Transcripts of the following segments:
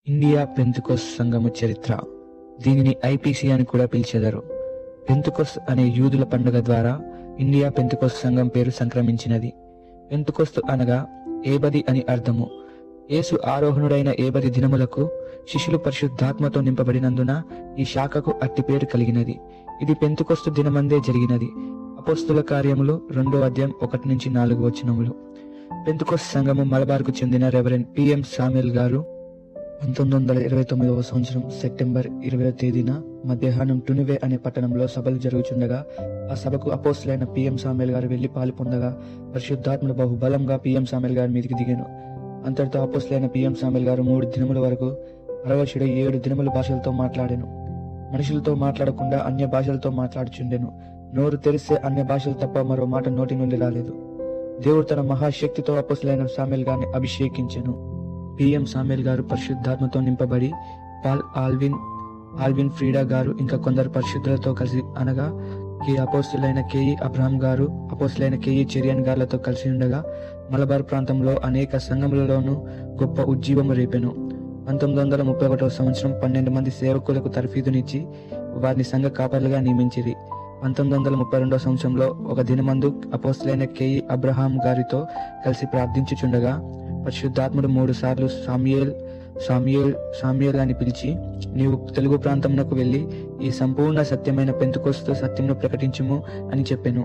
India పెంతుకోస్ సంఘము చరిత్ర దీనిని ఐపీసీ అని కూడా పిలిచెదరు పెంతుకోస్ అనే యూదుల పండుగ ద్వారా ఇండియా పెంతుకోస్ సంఘం పేరు సంక్రమించినది పెంతుకోస్తు అనగా ఏబది అని అర్థము యేసు ఆరోహణుడైన ఏబది దినములకు శిష్యులు పరిశుద్ధాత్మతో నింపబడినందున ఈ శాఖకు అట్టి పేరు కలిగినది ఇది పెంతుకొస్తు దినమందే జరిగినది అపోస్తుల కార్యములు రెండో అధ్యాయం ఒకటి నుంచి నాలుగు వచనములు పెంతుకొస్తు సంఘము మలబార్కు చెందిన రెవరెండ్ పిఎం సామ్యుల్ గారు పంతొమ్మిది వందల ఇరవై తొమ్మిదవ సంవత్సరం సెప్టెంబర్ ఇరవై తేదీన మధ్యాహ్నం టునివే అనే పట్టణంలో సభలు జరుగుచుండగా ఆ సభకు అపోస్తులైన పిఎం సామ్యుల్ గారు వెళ్లి పాలు పొందగా పరిశుద్ధాత్మడు బహుబలంగా పిఎం సామ్యుల్ గారి మీదికి దిగాను అంతటితో అపోస్తులైన పిఎం సామ్యుల్ గారు మూడు దినముల వరకు పరవశుడై ఏడు దినముల భాషలతో మాట్లాడాను మనుషులతో మాట్లాడకుండా అన్య భాషలతో మాట్లాడుచుండెను నోరు తెరిస్తే అన్య భాషలు తప్ప మరో మాట నోటి నుండి రాలేదు దేవుడు తన మహాశక్తితో అపోసులైన సామెల్ గారిని అభిషేకించెను పిఎం సామెల్ గారు పరిశుద్ధాత్మతో నింపబడి పాల్ ఆల్విన్ ఆల్విన్ ఫ్రీడా గారు ఇంకా కొందరు పరిశుద్ధులతో కలిసి అనగా కే అపోస్తులైన కేఈ అబ్రహాం గారు అపోస్తులైన కేఈ చెరియన్ గారులతో కలిసి ఉండగా మలబార్ ప్రాంతంలో అనేక సంఘములలోనూ గొప్ప ఉజ్జీవము రేపెను పంతొమ్మిది వందల ముప్పై ఒకటవ సంవత్సరం పన్నెండు మంది సేవకులకు తర్ఫీదునిచ్చి వారిని సంఘ కాపర్లుగా నియమించిరి పంతొమ్మిది వందల ముప్పై రెండవ సంవత్సరంలో ఒక దినమందు అపోస్తులైన కేఈ అబ్రహాం గారితో కలిసి ప్రార్థించుచుండగా పరిశుద్ధాత్ముడు మూడు సార్లు సామ్యుయల్ సామ్యుయల్ సామ్యుయల్ అని పిలిచి నీవు తెలుగు ప్రాంతమునకు వెళ్ళి ఈ సంపూర్ణ సత్యమైన పెంతుకొస్తూ సత్యమును ప్రకటించుము అని చెప్పాను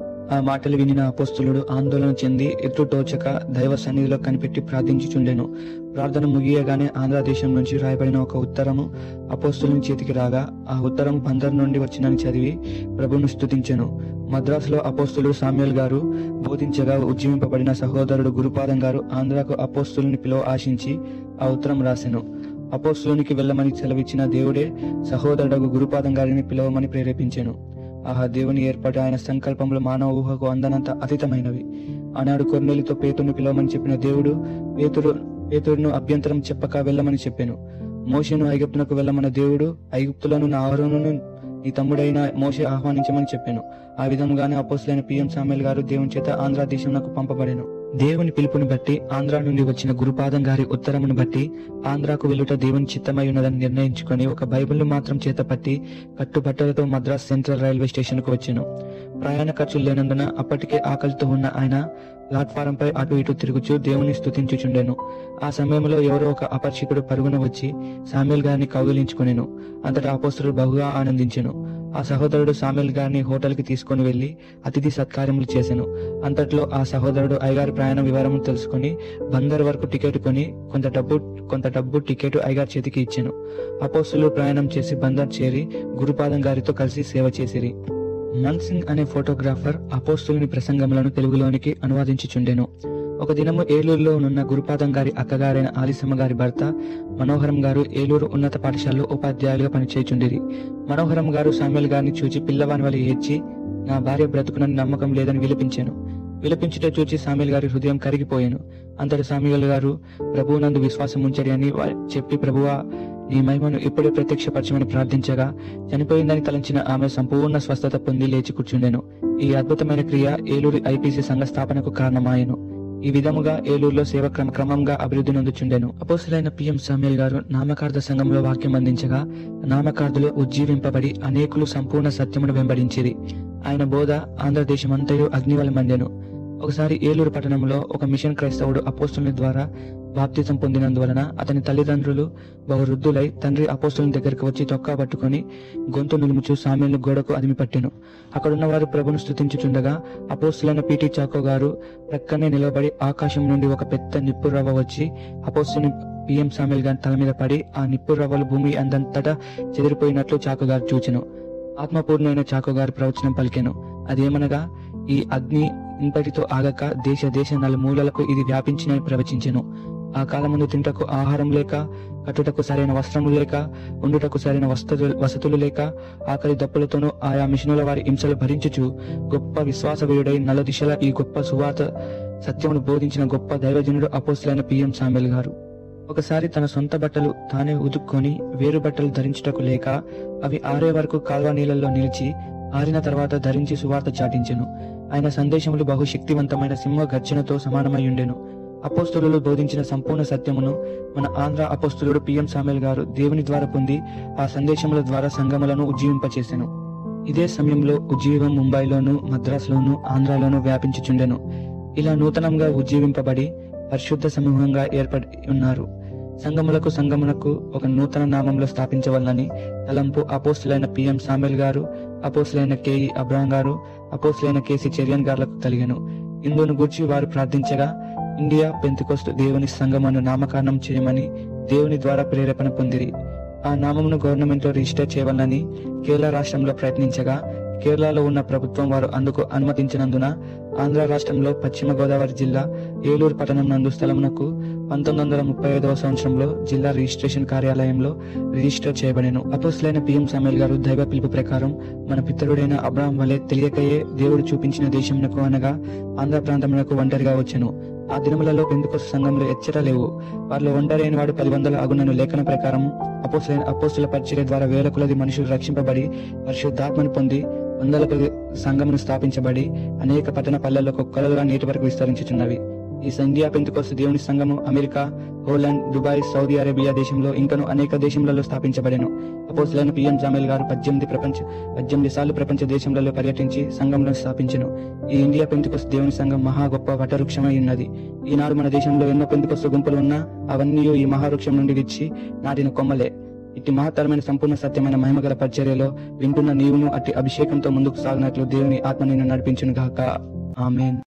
ఆ మాటలు వినిన అపోస్తులుడు ఆందోళన చెంది ఎత్తు తోచక దైవ సన్నిధిలో కనిపెట్టి ప్రార్థించుచుండెను ప్రార్థన ముగియగానే ఆంధ్రదేశం నుంచి రాయబడిన ఒక ఉత్తరము అపోస్తులని చేతికి రాగా ఆ ఉత్తరం బందర్ నుండి వచ్చినని చదివి ప్రభును స్తుతించెను మద్రాసులో అపోస్తులు సామ్యుల్ గారు బోధించగా ఉజ్జీవింపబడిన సహోదరుడు గురుపాదం గారు ఆంధ్రాకు అపోస్తులని పిలువ ఆశించి ఆ ఉత్తరం రాసెను అపోస్తులోనికి వెళ్ళమని సెలవిచ్చిన దేవుడే సహోదరుడు గురుపాదం గారిని పిలవమని ప్రేరేపించెను ఆహా దేవుని ఏర్పాటు ఆయన సంకల్పములు మానవ ఊహకు అందనంత అతీతమైనవి ఆనాడు కొర్నేలితో పేతురును పిలవమని చెప్పిన దేవుడు పేతురు పేతురును అభ్యంతరం చెప్పక వెళ్ళమని చెప్పాను మోషను ఐగుప్తునకు వెళ్ళమన్న దేవుడు ఐగుప్తులను నా ఆరోను నీ తమ్ముడైన మోషే ఆహ్వానించమని చెప్పాను ఆ విధంగానే అపోసులైన పిఎం సామెల్ గారు దేవుని చేత ఆంధ్ర దేశంలో పంపబడెను దేవుని పిలుపుని బట్టి ఆంధ్ర నుండి వచ్చిన గురుపాదం గారి ఉత్తరమును బట్టి ఆంధ్రాకు వెళ్ళుట దేవుని చిత్తమై ఉన్నదని నిర్ణయించుకొని ఒక బైబిల్ను మాత్రం చేత పట్టి కట్టుబట్టలతో మద్రాస్ సెంట్రల్ రైల్వే స్టేషన్ కు వచ్చాను ప్రయాణ ఖర్చులు లేనందున అప్పటికే ఆకలితో ఉన్న ఆయన ప్లాట్ఫారం పై అటు ఇటు తిరుగుచూ దేవుని స్తుతించుచుండెను ఆ సమయంలో ఎవరో ఒక అపరిచితుడు పరుగున వచ్చి సామ్యుల్ గారిని కౌగిలించుకొనెను అంతటా అపోస్తుడు బహుగా ఆనందించెను ఆ సహోదరుడు సామ్యుల్ గారిని హోటల్కి తీసుకొని వెళ్లి అతిథి సత్కార్యములు చేసెను అంతట్లో ఆ సహోదరుడు అయ్యగారి ప్రయాణ వివరము తెలుసుకొని బందర్ వరకు టికెట్ కొని కొంత డబ్బు కొంత డబ్బు టికెట్ అయ్యగారి చేతికి ఇచ్చెను అపోస్తులు ప్రయాణం చేసి బందర్ చేరి గురుపాదం గారితో కలిసి సేవ చేసిరి మన్ సింగ్ అనే ఫోటోగ్రాఫర్ అపోస్తులుని ప్రసంగములను తెలుగులోనికి అనువాదించుచుండెను ఒక దినము ఏలూరులో ఉన్న గురుపాదం గారి అక్కగారైన ఆలిసమ్మ గారి భర్త మనోహరం గారు ఏలూరు ఉన్నత పాఠశాలలో ఉపాధ్యాయులుగా పనిచేయుచుండిరి మనోహరం గారు సామ్యుల్ గారిని చూచి పిల్లవాని వల్ల ఏడ్చి నా భార్య బ్రతుకునని నమ్మకం లేదని విలపించాను విలపించుట చూచి సామ్యుల్ గారి హృదయం కరిగిపోయాను అంతటి సామ్యుల్ గారు ప్రభువునందు విశ్వాసం ఉంచడి అని వా- చెప్పి ప్రభువా నీ మహిమను ఇప్పుడే ప్రత్యక్షపరచమని ప్రార్థించగా చనిపోయిందని తలంచిన ఆమె సంపూర్ణ స్వస్థత పొంది లేచి కూర్చుండెను ఈ అద్భుతమైన క్రియ ఏలూరు ఐపీసీ సంఘ స్థాపనకు కారణమాయెను ఈ విధముగా ఏలూరులో సేవ క్రమ క్రమంగా అభివృద్ధి నొందుచుండెను అపోసులైన పిఎం సామ్యుల్ గారు నామకార్థ సంఘంలో వాక్యం అందించగా నామకార్థులు ఉజ్జీవింపబడి అనేకులు సంపూర్ణ సత్యమును వెంబడించిరి ఆయన బోధ ఆంధ్రదేశమంతయు అగ్నివల మండెను ఒకసారి ఏలూరు పట్టణంలో ఒక మిషన్ క్రైస్తవుడు అపోస్తుల ద్వారా బాప్తిజం పొందినందువలన అతని తల్లిదండ్రులు బహు వృద్ధులై తండ్రి అపోస్తుల దగ్గరికి వచ్చి చొక్కా పట్టుకొని గొంతు నులుముచు సామ్యులను గోడకు అదిమి పట్టెను అక్కడున్న వారు ప్రభును స్తుతించుచుండగా అపోస్తులైన పీటీ చాకో గారు ప్రక్కనే నిలబడి ఆకాశం నుండి ఒక పెద్ద నిప్పు రవ్వ వచ్చి అపోస్తుని పిఎం సామ్యుల్ గారి తల మీద పడి ఆ నిప్పు రవ్వలు భూమి అందంతటా చెదిరిపోయినట్లు చాకో గారు చూచెను ఆత్మపూర్ణమైన చాకో గారు ప్రవచనం పలికెను అదేమనగా ఈ అగ్ని ఇంతటితో ఆగక దేశ దేశ నలుమూలలకు ఇది వ్యాపించినని ప్రవచించెను ఆ కాలమందు తింటకు ఆహారం లేక కట్టుటకు సరైన వస్త్రములు లేక ఉండుటకు సరైన వసతులు వసతులు లేక ఆకలి దప్పులతోనూ ఆయా మిషనుల వారి హింసలు భరించుచు గొప్ప విశ్వాసవీయుడై నల దిశల ఈ గొప్ప సువాత సత్యమును బోధించిన గొప్ప దైవజనుడు అపోస్తులైన పిఎం సామెల్ గారు ఒకసారి తన సొంత బట్టలు తానే ఉతుక్కొని వేరు బట్టలు ధరించుటకు లేక అవి ఆరే వరకు కాల్వ నీళ్ళల్లో నిలిచి ఆరిన తర్వాత ధరించి సువార్త చాటించెను ఆయన సందేశములు బహు శక్తివంతమైన సింహ గర్జనతో సమానమై ఉండెను అపోస్తులు బోధించిన సంపూర్ణ సత్యమును మన ఆంధ్ర అపోస్తులుడు పిఎం సామెల్ గారు దేవుని ద్వారా పొంది ఆ సందేశముల ద్వారా సంగములను ఉజ్జీవింపచేసెను ఇదే సమయంలో ఉజ్జీవం ముంబైలోను మద్రాసులోను ఆంధ్రాలోను వ్యాపించుచుండెను ఇలా నూతనంగా ఉజ్జీవింపబడి పరిశుద్ధ సమూహంగా ఏర్పడి ఉన్నారు సంఘములకు సంఘమునకు ఒక నూతన నామంలో స్థాపించవలనని తలంపు అపోస్తులైన పిఎం సామెల్ గారు అపోస్తులైన కేఈ అబ్రాహం గారు అపోస్తులైన కేసీ చెరియన్ గారులకు కలిగెను ఇందును గూర్చి వారు ప్రార్థించగా ఇండియా పెంతుకొస్తు దేవుని సంఘం అను నామకరణం చేయమని దేవుని ద్వారా ప్రేరేపణ పొందిరి ఆ నామమును గవర్నమెంట్ లో రిజిస్టర్ చేయవాలని కేరళ రాష్ట్రంలో ప్రయత్నించగా కేరళలో ఉన్న ప్రభుత్వం వారు అందుకు అనుమతించినందున ఆంధ్ర రాష్ట్రంలో పశ్చిమ గోదావరి జిల్లా ఏలూరు పట్టణం నందు స్థలమునకు పంతొమ్మిది వందల ముప్పై ఐదవ సంవత్సరంలో జిల్లా రిజిస్ట్రేషన్ కార్యాలయంలో రిజిస్టర్ చేయబడెను అపోస్లైన పిఎం సమేల్ గారు దైవ పిలుపు ప్రకారం మన పితరుడైన అబ్రాహం వలె తెలియకయే దేవుడు చూపించిన దేశమునకు అనగా ఆంధ్ర ప్రాంతమునకు ఒంటరిగా వచ్చెను ఆ దినములలో పెందుకొస్త సంఘంలో ఎచ్చట లేవు వారిలో ఒంటరి అయిన వాడు పది వందల అగునను లేఖన ప్రకారం అపోస్తులైన అపోస్తుల పరిచర్య ద్వారా వేల కొలది మనుషులు రక్షింపబడి పరిశుద్ధాత్మను పొంది వందల కొలది సంఘమును స్థాపించబడి అనేక పట్టణ పల్లెల్లో కుక్కలుగా నేటి వరకు విస్తరించుచున్నవి ఈ ఇండియా పెంతుకొస్తు దేవుని సంఘము America Poland Dubai Saudi Arabia దేశంలో ఇంకను అనేక దేశములలో స్థాపించబడెను అపోస్తులైన పిఎం జామేల్ గారు పద్దెనిమిది ప్రపంచ పద్దెనిమిది సార్లు ప్రపంచ దేశములలో పర్యటించి సంఘంలో స్థాపించెను ఈ ఇండియా పెంతుకొస్తు దేవుని సంఘం మహా గొప్ప వటవృక్షమై ఉన్నది ఈనాడు మన దేశంలో ఎన్నో పెంతుకొస్తు గుంపులు ఉన్నా అవన్నీ ఈ మహావృక్షం నుండి విచ్చి నాటిన కొమ్మలే ఇట్టి మహత్తరమైన సంపూర్ణ సత్యమైన మహిమగల పరిచర్యలో వింటున్న నీవును అట్టి అభిషేకంతో ముందుకు సాగినట్లు దేవుని ఆత్మ నిన్ను నడిపించును గాక ఆమెన్